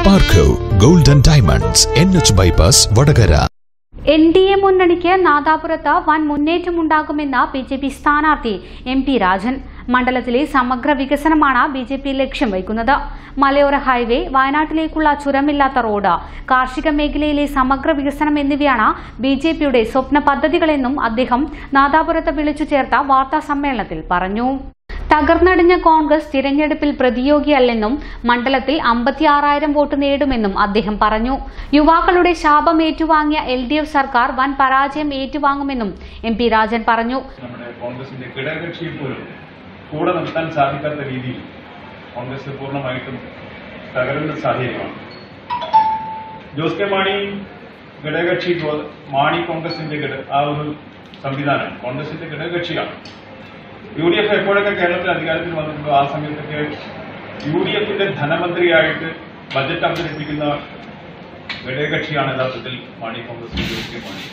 സ്പാർക്കോ golden diamonds N H bypass Vadakara N D A മുന്നണിക്ക് നാദാപുരത്ത് വൻ മുന്നേറ്റമുണ്ടാകുമെന്ന് ബി ജെ പി സ്ഥാനാർത്ഥി എം പി രാജൻ മണ്ഡലത്തിലെ സമഗ്ര വികസനമാണ് ബി ജെ പി ലക്ഷ്യം വയ്ക്കുന്നത് മലയോര ഹൈവേ വയനാട്ടിലേക്കുള്ള ചുരമില്ലാത്ത റോഡ് കാർഷിക മേഖലയിലെ സമഗ്ര വികസനം എന്നിവയാണ് ബി ജെ പിയുടെ സ്വപ്ന പദ്ധതികളെന്നും അദ്ദേഹം നാദാപുരത്ത് വിളിച്ചു ചേർത്ത വാർത്താ സമ്മേളനത്തിൽ പറഞ്ഞു തകർന്നടിഞ്ഞ കോൺഗ്രസ് തിരഞ്ഞെടുപ്പിൽ പ്രതിയോഗിയല്ലെന്നും മണ്ഡലത്തിൽ അമ്പത്തിയാറായിരം വോട്ട് നേടുമെന്നും അദ്ദേഹം പറഞ്ഞു യുവാക്കളുടെ ശാപം ഏറ്റുവാങ്ങിയ എൽ ഡി എഫ് സർക്കാർ വൻ പരാജയം ഏറ്റുവാങ്ങുമെന്നും എം പി രാജൻ പറഞ്ഞു നമ്മുടെ കോൺഗ്രസിന്റെ ഘടകകക്ഷിയെ പോലും കൂടെ നിർത്താൻ സാധിക്കാത്ത രീതിയിൽ കോൺഗ്രസ് പൂർണ്ണമായിട്ടും തകരുന്ന സാഹചര്യമാണ് ജോസ് കെ മാണി ഘടകകക്ഷി ഗോ- മാണി കോൺഗ്രസിന്റെ ഘട- ആ ഒരു സംവിധാനം കോൺഗ്രസിന്റെ ഘടകകക്ഷിയാണ് യു ഡി എഫ് എപ്പോഴൊക്കെ കേരളത്തിൽ അധികാരത്തിൽ വന്നിട്ടുണ്ടോ ആ സമയത്തൊക്കെ യു ഡി എഫിന്റെ ധനമന്ത്രിയായിട്ട് ബജറ്റ് അവതരിപ്പിക്കുന്ന ഘടകകക്ഷിയാണ് യഥാർത്ഥത്തിൽ മാണി കോൺഗ്രസ് ജോസ് കെ മാണി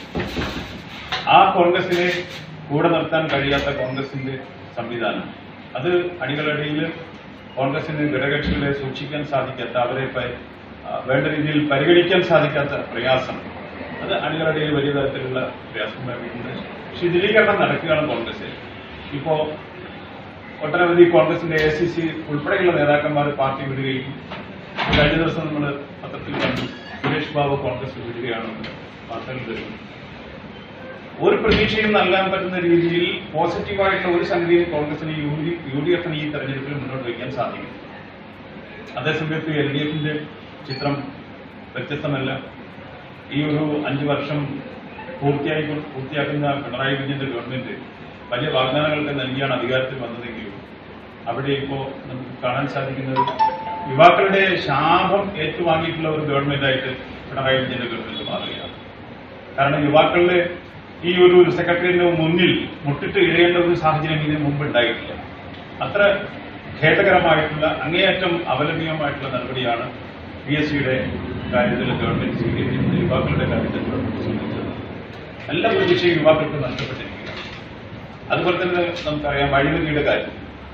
ആ കോൺഗ്രസിനെ കൂടെ നിർത്താൻ കഴിയാത്ത കോൺഗ്രസിന്റെ സംവിധാനം അത് അണികളടിയിൽ കോൺഗ്രസിന് ഘടകകക്ഷികളെ സൂക്ഷിക്കാൻ സാധിക്കാത്ത അവരെ പ- ആ, വേണ്ട രീതിയിൽ പരിഗണിക്കാൻ സാധിക്കാത്ത പ്രയാസം അത് അണികളടിയിൽ വലിയ തരത്തിലുള്ള പ്രയാസമുണ്ടാക്കിയിട്ടുണ്ട് ശിഥിലീകരണം നടക്കുകയാണ് കോൺഗ്രസിൽ ഇപ്പോ ഒട്ടനവധി കോൺഗ്രസിന്റെ എ സി സി ഉൾപ്പെടെയുള്ള നേതാക്കന്മാർ പാർട്ടി വിടുകയും കഴിഞ്ഞ ദിവസം നമ്മൾ പത്രത്തിൽ കണ്ടു സുരേഷ് ബാബു കോൺഗ്രസ് വിടുകയാണെന്ന് വാർത്തകൾ വരുന്നു ഒരു പ്രതീക്ഷയും നൽകാൻ പറ്റുന്ന രീതിയിൽ പോസിറ്റീവായിട്ടുള്ള ഒരു സംഗതിയും കോൺഗ്രസിന് യു ഡി യു ഡി എഫിന് ഈ തെരഞ്ഞെടുപ്പിൽ മുന്നോട്ട് വയ്ക്കാൻ സാധിക്കും അതേസമയത്ത് എൽ ഡി എഫിന്റെ ചിത്രം വ്യത്യസ്തമല്ല ഈ ഒരു അഞ്ചു വർഷം പൂർത്തിയായി പൂർത്തിയാക്കുന്ന പിണറായി വിജയന്റെ ഗവൺമെന്റ് വലിയ വാഗ്ദാനങ്ങളൊക്കെ നൽകിയാണ് അധികാരത്തിൽ വന്നതെങ്കിലും അവിടെ ഇപ്പോ നമുക്ക് കാണാൻ സാധിക്കുന്നത് യുവാക്കളുടെ ശാപം ഏറ്റുവാങ്ങിയിട്ടുള്ള ഒരു ഗവൺമെന്റായിട്ട് പിണറായി വിജയന്റെ ഗവൺമെന്റ് മാറുകയാണ് കാരണം യുവാക്കളുടെ ഈ ഒരു സെക്രട്ടറിയുടെ മുന്നിൽ മുട്ടിട്ട് ഇഴയേണ്ട ഒരു സാഹചര്യം ഇതിന് മുമ്പ് ഉണ്ടായിട്ടില്ല അത്ര ഖേദകരമായിട്ടുള്ള അങ്ങേയറ്റം അപലപനീയമായിട്ടുള്ള നടപടിയാണ് പി എസ് സിയുടെ കാര്യത്തിൽ ഗവൺമെന്റ് സ്വീകരിക്കുന്നത് യുവാക്കളുടെ കാര്യത്തിൽ ഗവൺമെന്റ് സ്വീകരിച്ചത് എല്ലാ പ്രതീക്ഷയും യുവാക്കൾക്ക് നഷ്ടപ്പെട്ടിരിക്കുകയാണ് അതുപോലെ തന്നെ നമുക്കറിയാം അഴിമതിയുടെ കാര്യം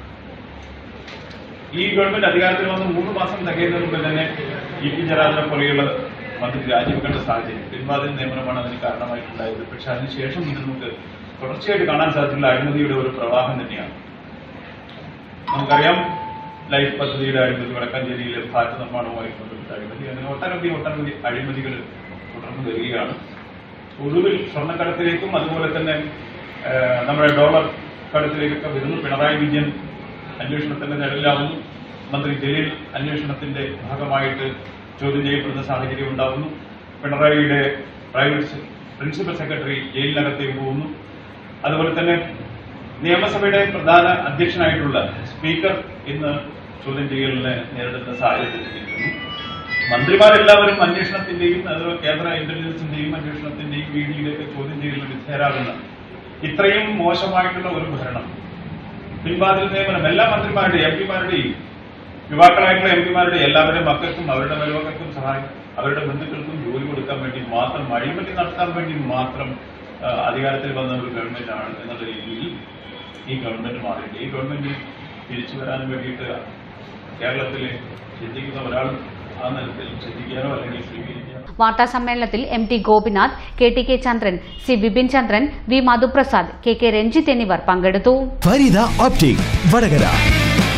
ഈ ഗവൺമെന്റ് അധികാരത്തിൽ വന്ന് മൂന്ന് മാസം തികയുന്നതിന് മുമ്പ് തന്നെ ഇ പി ജയരാജനെ പോലെയുള്ള മന്ത്രി രാജിവെക്കേണ്ട സാഹചര്യം പിൻവാതിൽ നിയമനമാണ് അതിന് കാരണമായിട്ടുണ്ടായത് പക്ഷെ അതിനുശേഷം ഇത് നമുക്ക് തുടർച്ചയായിട്ട് കാണാൻ സാധിച്ചിട്ടുള്ള അഴിമതിയുടെ ഒരു പ്രവാഹം തന്നെയാണ് നമുക്കറിയാം ലൈഫ് പദ്ധതിയുടെ അഴിമതി വടക്കാഞ്ചേരിയിലെ ഫ്ലാറ്റ് നിർമ്മാണവുമായി ബന്ധപ്പെട്ട അഴിമതി അങ്ങനെ ഒട്ടനവധി ഒട്ടനവധി അഴിമതികൾ തുടർന്ന് വരികയാണ് ഒടുവിൽ സ്വർണ്ണക്കടത്തിലേക്കും അതുപോലെ തന്നെ ആ, നമ്മുടെ ഡോളർ കടത്തിലേക്കൊക്കെ വരുന്നു പിണറായി വിജയൻ അന്വേഷണത്തിന്റെ നിഴലിലാവുന്നു മന്ത്രി ജലീൽ അന്വേഷണത്തിന്റെ ഭാഗമായിട്ട് ചോദ്യം ചെയ്യപ്പെടുന്ന സാഹചര്യം ഉണ്ടാവുന്നു പിണറായിയുടെ പ്രൈവറ്റ് സെ- പ്രിൻസിപ്പൽ സെക്രട്ടറി ജയിലിനകത്തേക്ക് പോകുന്നു അതുപോലെ തന്നെ നിയമസഭയുടെ പ്രധാന അധ്യക്ഷനായിട്ടുള്ള സ്പീക്കർ ഇന്ന് ചോദ്യം ചെയ്യലിനെ നേരിടുന്ന സാഹചര്യത്തിലിരിക്കുന്നു മന്ത്രിമാരെല്ലാവരും അന്വേഷണത്തിന്റെയും അതുപോലെ കേന്ദ്ര ഇന്റലിജൻസിന്റെയും അന്വേഷണത്തിന്റെയും വീടിയിലേക്ക് ചോദ്യം ചെയ്യലിന് വിധേയരാകുന്ന ഇത്രയും മോശമായിട്ടുള്ള ഒരു ഭരണം പിൻവാതിൽ നിയമനം എല്ലാ മന്ത്രിമാരുടെയും എം പിമാരുടെയും യുവാക്കളായിട്ടുള്ള എം പിമാരുടെ എല്ലാവരുടെയും മക്കൾക്കും അവരുടെ മരുമക്കൾക്കും സഹായം അവരുടെ ബന്ധുക്കൾക്കും ജോലി കൊടുക്കാൻ വേണ്ടി മാത്രം അഴിമതി നടത്താൻ വേണ്ടി മാത്രം ആ, അധികാരത്തിൽ വന്ന ഒരു ഗവൺമെന്റ് ആണ് എന്നുള്ള രീതിയിൽ ഈ ഗവൺമെന്റ് മാറിയിട്ട് ഈ ഗവൺമെന്റ് തിരിച്ചു വരാൻ വേണ്ടിയിട്ട് കേരളത്തിലെ ചിന്തിക്കുന്ന ഒരാൾ ആ നിലത്തിൽ ചിന്തിക്കാനോ അല്ലെങ്കിൽ സ്വീകരിക്കാനോ വാർത്താ സമ്മേളനത്തിൽ M T Gopinath K T K Chandran C Bipin Chandran V Madhuprasad K K Ranjith എന്നിവർ പങ്കെടുത്തു ഫരിദ ഓപ്റ്റിക് വടകര